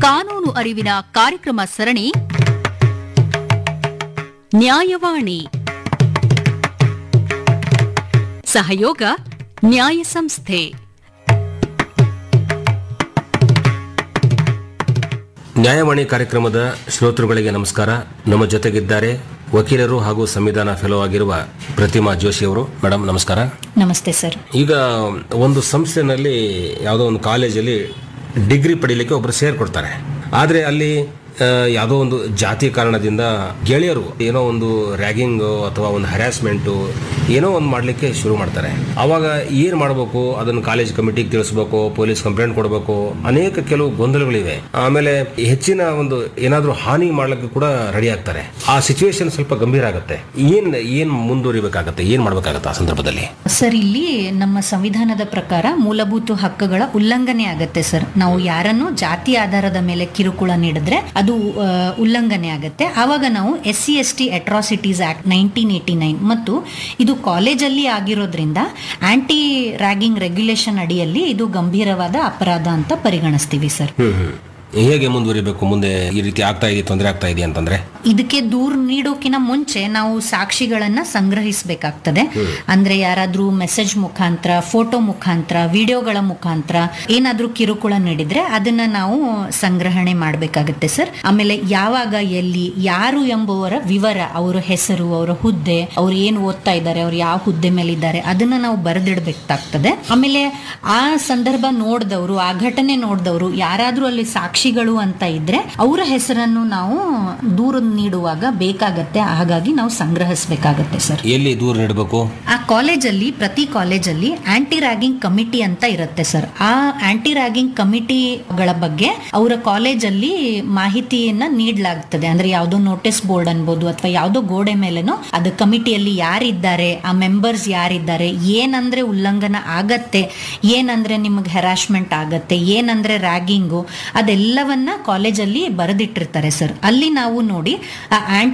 ಕಾನೂನು ಅರಿವಿನ ಕಾರ್ಯಕ್ರಮ ಸರಣಿ ನ್ಯಾಯವಾಣಿ ಸಹಯೋಗ ನ್ಯಾಯ ಸಂಸ್ಥೆ ನ್ಯಾಯವಾಣಿ ಕಾರ್ಯಕ್ರಮದ ಶ್ರೋತೃಗಳಿಗೆ ನಮಸ್ಕಾರ ನಮ್ಮ ಜೊತೆಗಿದ್ದಾರೆ ವಕೀಲರು ಹಾಗೂ ಸಂವಿಧಾನ ಫೆಲೋ ಆಗಿರುವ ಪ್ರತಿಮಾ ಜೋಶಿ ಅವರು ಮೇಡಮ್ ನಮಸ್ಕಾರ ನಮಸ್ತೆ ಸರ್ ಈಗ ಒಂದು ಸಂಸ್ಥೆನಲ್ಲಿ ಯಾವುದೋ ಒಂದು ಕಾಲೇಜಲ್ಲಿ ಡಿಗ್ರಿ ಪಡೀಲಿಕ್ಕೆ ಒಬ್ಬರು ಸೇರ್ಕೊಡ್ತಾರೆ ಆದರೆ ಅಲ್ಲಿ ಆ, ಯಾವುದೋ ಒಂದು ಜಾತಿ ಕಾರಣದಿಂದ ಗೆಳೆಯರು ಏನೋ ಒಂದು ರ್ಯಾಗಿಂಗ್ ಅಥವಾ ಒಂದು ಹ್ಯಾರಾಸ್ಮೆಂಟು ಏನೋ ಒಂದು ಮಾಡಲಿಕ್ಕೆ ಶುರು ಮಾಡ್ತಾರೆ ಅವಾಗ ಏನು ಮಾಡಬೇಕು ಅದನ್ನು ಕಾಲೇಜ್ ಕಮಿಟಿಗೆ ತಿಳಿಸ್ಬೇಕು ಪೊಲೀಸ್ ಕಂಪ್ಲೇಂಟ್ ಕೊಡಬೇಕು ಅನೇಕ ಕೆಲವು ಗೊಂದಲಗಳಿವೆ ಆಮೇಲೆ ಹೆಚ್ಚಿನ ಒಂದು ಏನಾದರೂ ಹಾನಿ ಮಾಡ್ಲಿಕ್ಕೆ ಕೂಡ ರೆಡಿ ಆಗ್ತಾರೆ ಆ ಸಿಚುವೇಶನ್ ಸ್ವಲ್ಪ ಗಂಭೀರ ಆಗುತ್ತೆ ಏನ್ ಏನ್ ಮುಂದುವರಿಬೇಕಾಗತ್ತೆ ಏನ್ ಮಾಡ್ಬೇಕಾಗತ್ತೆ ಆ ಸಂದರ್ಭದಲ್ಲಿ ಸರ್ ಇಲ್ಲಿ ನಮ್ಮ ಸಂವಿಧಾನದ ಪ್ರಕಾರ ಮೂಲಭೂತ ಹಕ್ಕುಗಳ ಉಲ್ಲಂಘನೆ ಆಗತ್ತೆ ಸರ್ ನಾವು ಯಾರನ್ನು ಜಾತಿ ಆಧಾರದ ಮೇಲೆ ಕಿರುಕುಳ ನೀಡಿದ್ರೆ ಅದು ಆ, ಉಲ್ಲಂಘನೆ ಆಗತ್ತೆ ಆವಾಗ ನಾವು S C S T atrocities act nineteen eighty nine ಮತ್ತು ಇದು ಕಾಲೇಜಲ್ಲಿ ಆಗಿರೋದ್ರಿಂದ ಆಂಟಿ ರ್ಯಾಗಿಂಗ್ ರೆಗ್ಯುಲೇಷನ್ ಅಡಿಯಲ್ಲಿ ಇದು ಗಂಭೀರವಾದ ಅಪರಾಧ ಅಂತ ಪರಿಗಣಿಸ್ತೀವಿ ಸರ್ ಹ್ಮ್ ಹ್ಮ್ ಹೇಗೆ ಮುಂದುವರಿಬೇಕು ಮುಂದೆ ಈ ರೀತಿ ಆಗ್ತಾ ಇದೆ ತೊಂದರೆ ಆಗ್ತಾ ಇದೆ ಅಂತಂದ್ರೆ ಇದಕ್ಕೆ ದೂರ್ ನೀಡೋಕಿನ ಮುಂಚೆ ನಾವು ಸಾಕ್ಷಿಗಳನ್ನ ಸಂಗ್ರಹಿಸಬೇಕಾಗ್ತದೆ ಅಂದ್ರೆ ಯಾರಾದ್ರೂ ಮೆಸೇಜ್ ಮುಖಾಂತರ ಫೋಟೋ ಮುಖಾಂತರ ವಿಡಿಯೋಗಳ ಮುಖಾಂತರ ಏನಾದ್ರೂ ಕಿರುಕುಳ ನೀಡಿದ್ರೆ ಅದನ್ನ ನಾವು ಸಂಗ್ರಹಣೆ ಮಾಡಬೇಕಾಗುತ್ತೆ ಸರ್ ಆಮೇಲೆ ಯಾವಾಗ ಎಲ್ಲಿ ಯಾರು ಎಂಬುವರ ವಿವರ ಅವರ ಹೆಸರು ಅವರ ಹುದ್ದೆ ಅವ್ರು ಏನು ಓದ್ತಾ ಇದ್ದಾರೆ ಅವ್ರು ಯಾವ ಹುದ್ದೆ ಮೇಲೆ ಇದ್ದಾರೆ ಅದನ್ನ ನಾವು ಬರೆದಿಡ್ಬೇಕಾಗ್ತದೆ ಆಮೇಲೆ ಆ ಸಂದರ್ಭ ನೋಡಿದವರು ಆ ಘಟನೆ ನೋಡಿದವರು ಯಾರಾದ್ರೂ ಅಲ್ಲಿ ಸಾಕ್ಷಿಗಳು ಅಂತ ಇದ್ರೆ ಅವರ ಹೆಸರನ್ನು ನಾವು ದೂರ ನೀಡುವಾಗ ಬೇಕಾಗತ್ತೆ ಹಾಗಾಗಿ ನಾವು ಸಂಗ್ರಹಿಸಬೇಕಾಗತ್ತೆ ಸರ್ ಎಲ್ಲಿ ದೂರ ನೀಡಬೇಕು ಆ ಕಾಲೇಜಲ್ಲಿ ಪ್ರತಿ ಕಾಲೇಜಲ್ಲಿ ಆಂಟಿ ರ್ಯಾಗಿಂಗ್ ಕಮಿಟಿ ಅಂತ ಇರುತ್ತೆ ಸರ್ ಆ ಆಂಟಿ ರ್ಯಾಗಿಂಗ್ ಕಮಿಟಿಗಳ ಬಗ್ಗೆ ಅವರ ಕಾಲೇಜಲ್ಲಿ ಮಾಹಿತಿಯನ್ನ ನೀಡಲಾಗ್ತದೆ ಅಂದ್ರೆ ಯಾವುದೋ ನೋಟಿಸ್ ಬೋರ್ಡ್ ಅನ್ಬೋದು ಅಥವಾ ಯಾವುದೋ ಗೋಡೆ ಮೇಲೆನೋ ಅದು ಕಮಿಟಿಯಲ್ಲಿ ಯಾರಿದ್ದಾರೆ ಆ ಮೆಂಬರ್ಸ್ ಯಾರಿದ್ದಾರೆ ಏನಂದ್ರೆ ಉಲ್ಲಂಘನ ಆಗತ್ತೆ ಏನಂದ್ರೆ ನಿಮಗೆ ಹೆರಾಸ್ಮೆಂಟ್ ಆಗತ್ತೆ ಏನಂದ್ರೆ ರ್ಯಾಗಿಂಗು ಅದೆಲ್ಲವನ್ನ ಕಾಲೇಜಲ್ಲಿ ಬರೆದಿಟ್ಟಿರ್ತಾರೆ ಸರ್ ಅಲ್ಲಿ ನಾವು ನೋಡಿ ಆ ಆಂಟಿ